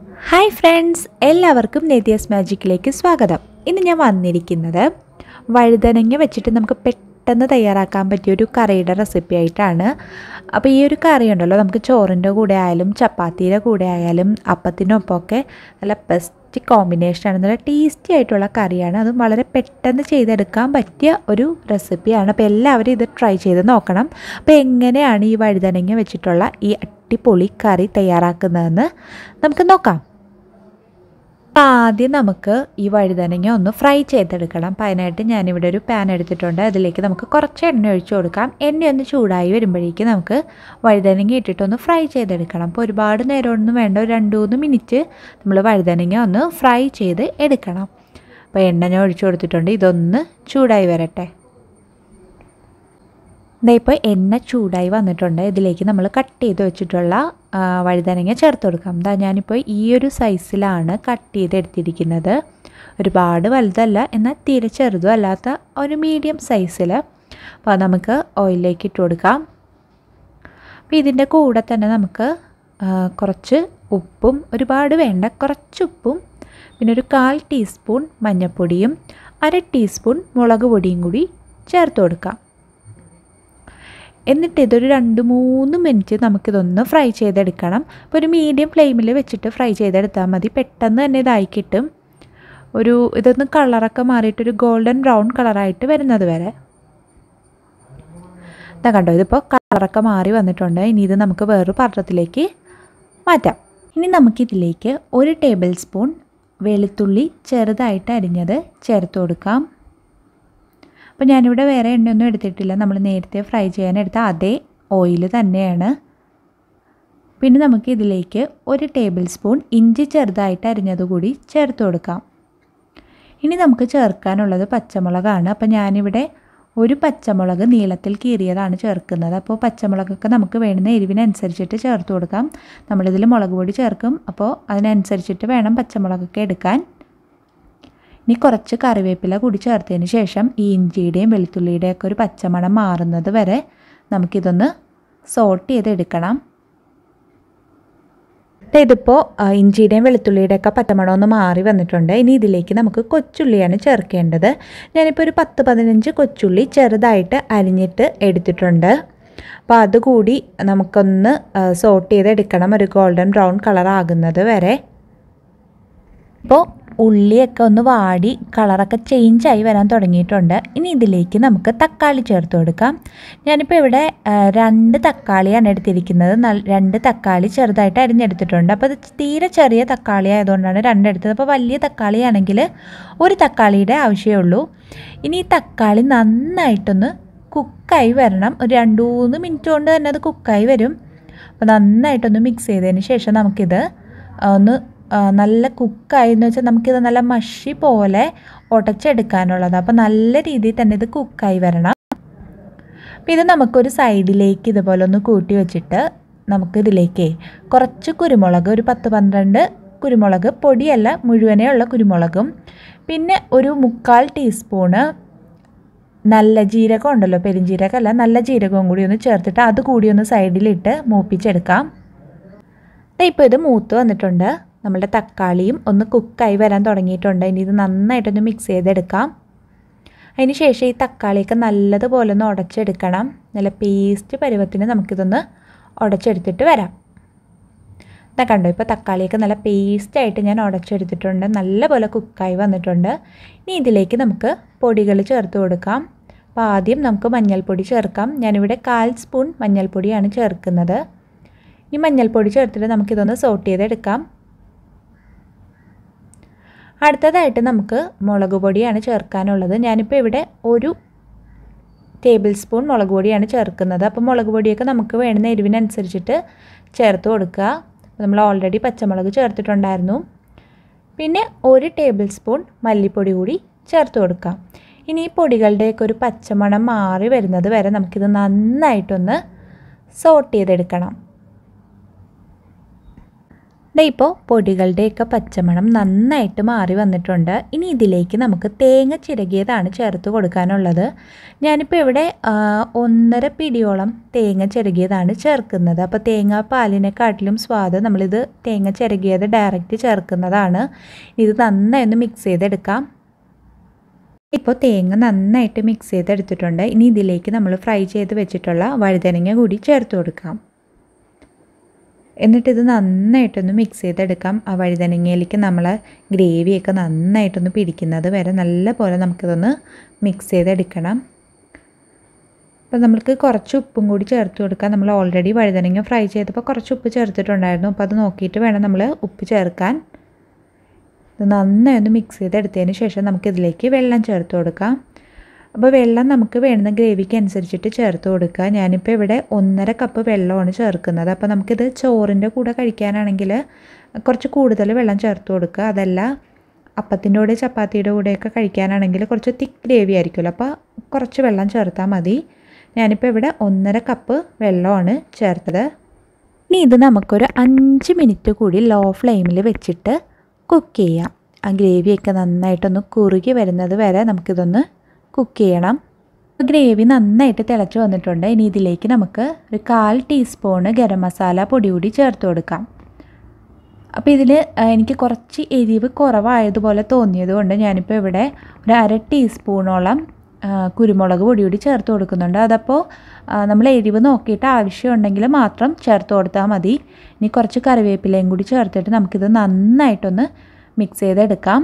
hi friends എല്ലാവർക്കും നേതിയസ് മാജിക്കിലേക്ക് സ്വാഗതം ഇന്ന് ഞാൻ വന്നിരിക്കുന്നത് വഴുതനങ്ങ വെച്ചിട്ട് നമുക്ക് പെട്ടെന്ന് തയ്യാറാക്കാൻ പറ്റിയ ഒരു കറിയുടെ റെസിപ്പി ആയിട്ടാണ് അപ്പോൾ ഈ ഒരു കറി ഉണ്ടല്ലോ നമുക്ക് ചോറിൻ്റെ കൂടെ ആയാലും ചപ്പാത്തിയുടെ കൂടെ ആയാലും അപ്പത്തിനൊപ്പമൊക്കെ നല്ല ബെസ്റ്റ് കോമ്പിനേഷനാണ് നല്ല ടേസ്റ്റി ആയിട്ടുള്ള കറിയാണ് അതും വളരെ പെട്ടെന്ന് ചെയ്തെടുക്കാൻ പറ്റിയ ഒരു റെസിപ്പിയാണ് അപ്പോൾ എല്ലാവരും ഇത് ട്രൈ ചെയ്ത് നോക്കണം അപ്പോൾ എങ്ങനെയാണ് ഈ വഴുതനങ്ങ വെച്ചിട്ടുള്ള ഈ അടിപൊളി കറി തയ്യാറാക്കുന്നതെന്ന് നമുക്ക് നോക്കാം അപ്പോൾ ആദ്യം നമുക്ക് ഈ വഴുതനങ്ങ ഒന്ന് ഫ്രൈ ചെയ്തെടുക്കണം അപ്പോൾ അതിനായിട്ട് ഞാനിവിടെ ഒരു പാൻ എടുത്തിട്ടുണ്ട് അതിലേക്ക് നമുക്ക് കുറച്ച് എണ്ണ ഒഴിച്ചു കൊടുക്കാം എണ്ണ ഒന്ന് ചൂടായി വരുമ്പോഴേക്കും നമുക്ക് വഴുതനങ്ങ ഇട്ടിട്ടൊന്ന് ഫ്രൈ ചെയ്തെടുക്കണം അപ്പോൾ ഒരുപാട് നേരമൊന്നും വേണ്ട ഒരു രണ്ട് മൂന്ന് മിനിറ്റ് നമ്മൾ വഴുതനങ്ങ ഒന്ന് ഫ്രൈ ചെയ്ത് എടുക്കണം അപ്പോൾ എണ്ണ ഞാൻ ഒഴിച്ചു കൊടുത്തിട്ടുണ്ട് ഇതൊന്ന് ചൂടായി വരട്ടെ ദേ ഇപ്പോൾ എണ്ണ ചൂടായി വന്നിട്ടുണ്ട് ഇതിലേക്ക് നമ്മൾ കട്ട് ചെയ്ത് വെച്ചിട്ടുള്ള ആ, വഴുതനങ്ങ ചേർത്ത് കൊടുക്കാം ദാ ഞാനിപ്പോൾ ഈ ഒരു സൈസിലാണ് കട്ട് ചെയ്ത് എടുത്തിരിക്കുന്നത് ഒരുപാട് വലുതല്ല എന്നാൽ തീരെ ചെറുതും അല്ലാത്ത ഒരു മീഡിയം സൈസിൽ അപ്പോൾ അത് നമുക്ക് ഓയിലിലേക്ക് ഇട്ട് കൊടുക്കാം അപ്പോൾ ഇതിൻ്റെ കൂടെ തന്നെ നമുക്ക് ആ, കുറച്ച് ഉപ്പും ഒരുപാട് വേണ്ട കുറച്ച് ഉപ്പും പിന്നെ ഒരു കാൽ ടീസ്പൂൺ മഞ്ഞൾപ്പൊടിയും അര ടീസ്പൂൺ മുളക് പൊടിയും കൂടി ചേർത്ത് കൊടുക്കാം എന്നിട്ട് ഇതൊരു രണ്ട് മൂന്ന് മിനിറ്റ് നമുക്കിതൊന്ന് ഫ്രൈ ചെയ്തെടുക്കണം അപ്പോൾ ഒരു മീഡിയം ഫ്ലെയിമിൽ വെച്ചിട്ട് ഫ്രൈ ചെയ്തെടുത്താൽ മതി പെട്ടെന്ന് തന്നെ ഇതായി കിട്ടും ഒരു ഇതൊന്ന് കളറൊക്കെ മാറിയിട്ടൊരു ഗോൾഡൻ ബ്രൗൺ കളറായിട്ട് വരുന്നത് വരെ ഇതാ കണ്ടോ ഇതിപ്പോൾ കളറൊക്കെ മാറി വന്നിട്ടുണ്ട് ഇനി ഇത് നമുക്ക് വേറൊരു പാത്രത്തിലേക്ക് മാറ്റാം ഇനി നമുക്കിതിലേക്ക് ഒരു ടേബിൾ സ്പൂൺ വെളുത്തുള്ളി ചെറുതായിട്ട് അരിഞ്ഞത് ചേർത്ത് കൊടുക്കാം അപ്പോൾ ഞാനിവിടെ വേറെ എണ്ണയൊന്നും എടുത്തിട്ടില്ല നമ്മൾ നേരത്തെ ഫ്രൈ ചെയ്യാൻ എടുത്ത അതേ ഓയിൽ തന്നെയാണ് പിന്നെ നമുക്ക് ഇതിലേക്ക് ഒരു ടേബിൾ സ്പൂൺ ഇഞ്ചി ചെറുതായിട്ട് അരിഞ്ഞത് കൂടി ചേർത്ത് കൊടുക്കാം ഇനി നമുക്ക് ചേർക്കാനുള്ളത് പച്ചമുളകാണ് അപ്പോൾ ഞാനിവിടെ ഒരു പച്ചമുളക് നീളത്തിൽ കീറിയതാണ് ചേർക്കുന്നത് അപ്പോൾ പച്ചമുളകൊക്കെ നമുക്ക് വേണ്ടുന്ന എരിവിനനുസരിച്ചിട്ട് ചേർത്ത് കൊടുക്കാം നമ്മളിതിൽ മുളക് പൊടി ചേർക്കും അപ്പോൾ അതിനനുസരിച്ചിട്ട് വേണം പച്ചമുളകൊക്കെ എടുക്കാൻ ഇനി കുറച്ച് കറിവേപ്പില കൂടി ചേർത്തതിന് ശേഷം ഈ ഇഞ്ചിയുടെയും വെളുത്തുള്ളിയുടെയും ഒക്കെ ഒരു പച്ചമണം മാറുന്നത് വരെ നമുക്കിതൊന്ന് സോട്ട് ചെയ്തെടുക്കണം ദേ ഇതിപ്പോൾ ആ, ഇഞ്ചിയുടെയും വെളുത്തുള്ളിയുടെയും ഒക്കെ പച്ചമണം ഒന്ന് മാറി വന്നിട്ടുണ്ട് ഇനി ഇതിലേക്ക് നമുക്ക് കൊച്ചുള്ളിയാണ് ചേർക്കേണ്ടത് ഞാനിപ്പോൾ ഒരു പത്ത് പതിനഞ്ച് കൊച്ചുള്ളി ചെറുതായിട്ട് അരിഞ്ഞിട്ട് എടുത്തിട്ടുണ്ട് അപ്പോൾ അതുകൂടി നമുക്കൊന്ന് സോട്ട് ചെയ്തെടുക്കണം ഒരു ഗോൾഡൻ ബ്രൗൺ കളർ ആകുന്നത് വരെ ഇപ്പോൾ ഉള്ളിയൊക്കെ ഒന്ന് വാടി കളറൊക്കെ ചേഞ്ചായി വരാൻ തുടങ്ങിയിട്ടുണ്ട് ഇനി ഇതിലേക്ക് നമുക്ക് തക്കാളി ചേർത്ത് കൊടുക്കാം ഞാനിപ്പോൾ ഇവിടെ ആ, രണ്ട് തക്കാളിയാണ് എടുത്തിരിക്കുന്നത് നൽ- രണ്ട് തക്കാളി ചെറുതായിട്ട് അരിഞ്ഞെടുത്തിട്ടുണ്ട് അപ്പോൾ ഇത് തീരെ ചെറിയ തക്കാളി ആയതുകൊണ്ടാണ് രണ്ടെടുത്തത് അപ്പോൾ വലിയ തക്കാളിയാണെങ്കിൽ ഒരു തക്കാളിയുടെ ആവശ്യമേ ഉള്ളൂ ഇനി ഈ തക്കാളി നന്നായിട്ടൊന്ന് കുക്കായി വരണം ഒരു രണ്ട് മൂന്ന് മിനിറ്റ് കൊണ്ട് തന്നെ അത് കുക്കായി വരും അപ്പോൾ നന്നായിട്ടൊന്ന് മിക്സ് ചെയ്തതിന് ശേഷം നമുക്കിത് ഒന്ന് ആ, നല്ല കുക്കായി എന്ന് വെച്ചാൽ നമുക്കിത് നല്ല മഷി പോലെ ഉടച്ചെടുക്കാനുള്ളത് അപ്പോൾ നല്ല രീതിയിൽ തന്നെ ഇത് കുക്കായി വരണം അപ്പോൾ ഇത് നമുക്കൊരു സൈഡിലേക്ക് ഇതുപോലെ ഒന്ന് കൂട്ടി വെച്ചിട്ട് നമുക്കിതിലേക്ക് കുറച്ച് കുരുമുളക് ഒരു പത്ത് പന്ത്രണ്ട് കുരുമുളക് പൊടിയല്ല മുഴുവനേ ഉള്ള കുരുമുളകും പിന്നെ ഒരു മുക്കാൽ ടീസ്പൂണ് നല്ല ജീരകം ഉണ്ടല്ലോ പെരുംജീരകമല്ല നല്ല ജീരകവും കൂടി ഒന്ന് ചേർത്തിട്ട് അത് കൂടി ഒന്ന് സൈഡിലിട്ട് മൂപ്പിച്ചെടുക്കാം ദേ ഇപ്പോൾ ഇത് മൂത്ത് വന്നിട്ടുണ്ട് നമ്മുടെ തക്കാളിയും ഒന്ന് കുക്കായി വരാൻ തുടങ്ങിയിട്ടുണ്ട് ഇനി ഇത് നന്നായിട്ടൊന്ന് മിക്സ് ചെയ്തെടുക്കാം അതിന് ശേഷം ഈ തക്കാളിയൊക്കെ നല്ലതുപോലെ ഒന്ന് ഉടച്ചെടുക്കണം നല്ല പേസ്റ്റ് പരുവത്തിന് നമുക്കിതൊന്ന് ഉടച്ചെടുത്തിട്ട് വരാം ഇതാ കണ്ടോ ഇപ്പോൾ തക്കാളിയൊക്കെ നല്ല പേസ്റ്റായിട്ട് ഞാൻ ഉടച്ചെടുത്തിട്ടുണ്ട് നല്ലപോലെ കുക്കായി വന്നിട്ടുണ്ട് ഇനി ഇതിലേക്ക് നമുക്ക് പൊടികൾ ചേർത്ത് കൊടുക്കാം അപ്പോൾ ആദ്യം നമുക്ക് മഞ്ഞൾപ്പൊടി ചേർക്കാം ഞാനിവിടെ കാൽ സ്പൂൺ മഞ്ഞൾപ്പൊടിയാണ് ചേർക്കുന്നത് ഈ മഞ്ഞൾപ്പൊടി ചേർത്തിട്ട് നമുക്കിതൊന്ന് സോട്ട് ചെയ്തെടുക്കാം അടുത്തതായിട്ട് നമുക്ക് മുളക് പൊടിയാണ് ചേർക്കാനുള്ളത് ഞാനിപ്പോൾ ഇവിടെ ഒരു ടേബിൾ സ്പൂൺ മുളക് പൊടിയാണ് ചേർക്കുന്നത് അപ്പോൾ മുളക് പൊടിയൊക്കെ നമുക്ക് വേണ്ടുന്ന എരിവിനനുസരിച്ചിട്ട് ചേർത്ത് കൊടുക്കുക അപ്പോൾ നമ്മൾ ഓൾറെഡി പച്ചമുളക് ചേർത്തിട്ടുണ്ടായിരുന്നു പിന്നെ ഒരു ടേബിൾ സ്പൂൺ മല്ലിപ്പൊടി കൂടി ചേർത്ത് കൊടുക്കാം ഇനി ഈ പൊടികളുടെയൊക്കെ ഒരു പച്ചമണം മാറി വരുന്നത് വരെ നമുക്കിത് നന്നായിട്ടൊന്ന് സോട്ട് ചെയ്തെടുക്കണം ദേ ഇപ്പോൾ പൊടികളുടെയൊക്കെ പച്ചമണം നന്നായിട്ട് മാറി വന്നിട്ടുണ്ട് ഇനി ഇതിലേക്ക് നമുക്ക് തേങ്ങ ചിരകിയതാണ് ചേർത്ത് കൊടുക്കാനുള്ളത് ഞാനിപ്പോൾ ഇവിടെ ആ, ഒന്നര പിടിയോളം തേങ്ങ ചിരകിയതാണ് ചേർക്കുന്നത് അപ്പോൾ തേങ്ങ പാലിനെക്കാട്ടിലും സ്വാദ് നമ്മളിത് തേങ്ങ ചിരകിയത് ഡയറക്റ്റ് ചേർക്കുന്നതാണ് ഇത് നന്നായി ഒന്ന് മിക്സ് ചെയ്തെടുക്കാം ഇപ്പോൾ തേങ്ങ നന്നായിട്ട് മിക്സ് ചെയ്തെടുത്തിട്ടുണ്ട് ഇനി ഇതിലേക്ക് നമ്മൾ ഫ്രൈ ചെയ്ത് വെച്ചിട്ടുള്ള വഴുതനങ്ങ കൂടി ചേർത്ത് കൊടുക്കാം എന്നിട്ടിത് നന്നായിട്ടൊന്ന് മിക്സ് ചെയ്തെടുക്കാം ആ വഴുതനങ്ങയിലേക്ക് നമ്മൾ ഗ്രേവിയൊക്കെ നന്നായിട്ടൊന്ന് പിടിക്കുന്നത് വരെ നല്ല പോലെ നമുക്കിതൊന്ന് മിക്സ് ചെയ്തെടുക്കണം അപ്പോൾ നമുക്ക് കുറച്ച് ഉപ്പും കൂടി ചേർത്ത് കൊടുക്കാം നമ്മൾ ഓൾറെഡി വഴുതനങ്ങ ഫ്രൈ ചെയ്തപ്പോൾ കുറച്ച് ഉപ്പ് ചേർത്തിട്ടുണ്ടായിരുന്നു അപ്പോൾ അത് നോക്കിയിട്ട് വേണം നമ്മൾ ഉപ്പ് ചേർക്കാൻ ഇത് നന്നായി ഒന്ന് മിക്സ് ചെയ്തെടുത്തതിന് ശേഷം നമുക്കിതിലേക്ക് വെള്ളം ചേർത്ത് കൊടുക്കാം അപ്പോൾ വെള്ളം നമുക്ക് വേണ്ടുന്ന ഗ്രേവിക്ക് അനുസരിച്ചിട്ട് ചേർത്ത് കൊടുക്കുക ഞാനിപ്പോൾ ഇവിടെ ഒന്നര കപ്പ് വെള്ളമാണ് ചേർക്കുന്നത് അപ്പോൾ നമുക്കിത് ചോറിൻ്റെ കൂടെ കഴിക്കാനാണെങ്കിൽ കുറച്ച് കൂടുതൽ വെള്ളം ചേർത്ത് കൊടുക്കുക അതല്ല അപ്പത്തിൻ്റെ കൂടെ ചപ്പാത്തിയുടെ കൂടെയൊക്കെ കഴിക്കാനാണെങ്കിൽ കുറച്ച് തിക്ക് ഗ്രേവി ആയിരിക്കുമല്ലോ അപ്പോൾ കുറച്ച് വെള്ളം ചേർത്താൽ മതി ഞാനിപ്പോൾ ഇവിടെ ഒന്നര കപ്പ് വെള്ളമാണ് ചേർത്തത് ഇനി ഇത് നമുക്കൊരു അഞ്ച് മിനിറ്റ് കൂടി ലോ ഫ്ലെയിമിൽ വെച്ചിട്ട് കുക്ക് ചെയ്യാം ആ ഗ്രേവിയൊക്കെ നന്നായിട്ടൊന്ന് കുറുകി വരുന്നത് വരെ നമുക്കിതൊന്ന് കുക്ക് ചെയ്യണം ഗ്രേവി നന്നായിട്ട് തിളച്ച് വന്നിട്ടുണ്ട് ഇനി ഇതിലേക്ക് നമുക്ക് ഒരു കാൽ ടീസ്പൂണ് ഗരം മസാല പൊടി കൂടി ചേർത്ത് കൊടുക്കാം അപ്പോൾ ഇതിൽ എനിക്ക് കുറച്ച് എരിവ് കുറവായതുപോലെ തോന്നിയത് കൊണ്ട് ഞാനിപ്പോൾ ഇവിടെ ഒരു അര ടീസ്പൂണോളം ആ, കുരുമുളക് പൊടി കൂടി ചേർത്ത് കൊടുക്കുന്നുണ്ട് അതപ്പോൾ ആ, നമ്മൾ എരിവ് നോക്കിയിട്ട് ആവശ്യമുണ്ടെങ്കിൽ മാത്രം ചേർത്ത് കൊടുത്താൽ മതി ഇനി കുറച്ച് കറിവേപ്പിലയും കൂടി ചേർത്തിട്ട് നമുക്കിത് നന്നായിട്ടൊന്ന് മിക്സ് ചെയ്തെടുക്കാം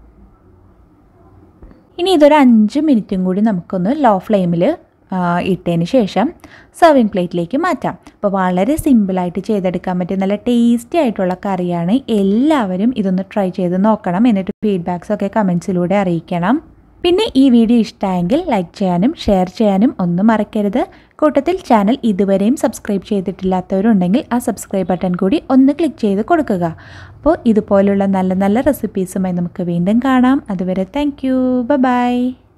ഇനി ഇതൊരു അഞ്ച് മിനിറ്റും കൂടി നമുക്കൊന്ന് ലോ ഫ്ലെയിമിൽ ഇട്ടതിന് ശേഷം സെർവിങ് പ്ലേറ്റിലേക്ക് മാറ്റാം അപ്പോൾ വളരെ സിമ്പിളായിട്ട് ചെയ്തെടുക്കാൻ പറ്റിയ നല്ല ടേസ്റ്റി ആയിട്ടുള്ള കറിയാണ് എല്ലാവരും ഇതൊന്ന് ട്രൈ ചെയ്ത് നോക്കണം എന്നിട്ട് ഫീഡ്ബാക്സ് ഒക്കെ കമൻസിലൂടെ അറിയിക്കണം പിന്നെ ഈ വീഡിയോ ഇഷ്ടമായെങ്കിൽ ലൈക്ക് ചെയ്യാനും ഷെയർ ചെയ്യാനും ഒന്നും മറക്കരുത് കൂട്ടത്തിൽ ചാനൽ ഇതുവരെയും സബ്സ്ക്രൈബ് ചെയ്തിട്ടില്ലാത്തവരുണ്ടെങ്കിൽ ആ സബ്സ്ക്രൈബ് ബട്ടൺ കൂടി ഒന്ന് ക്ലിക്ക് ചെയ്ത് കൊടുക്കുക അപ്പോൾ ഇതുപോലുള്ള നല്ല നല്ല റെസിപ്പീസുമായി നമുക്ക് വീണ്ടും കാണാം അതുവരെ താങ്ക് യു ബൈ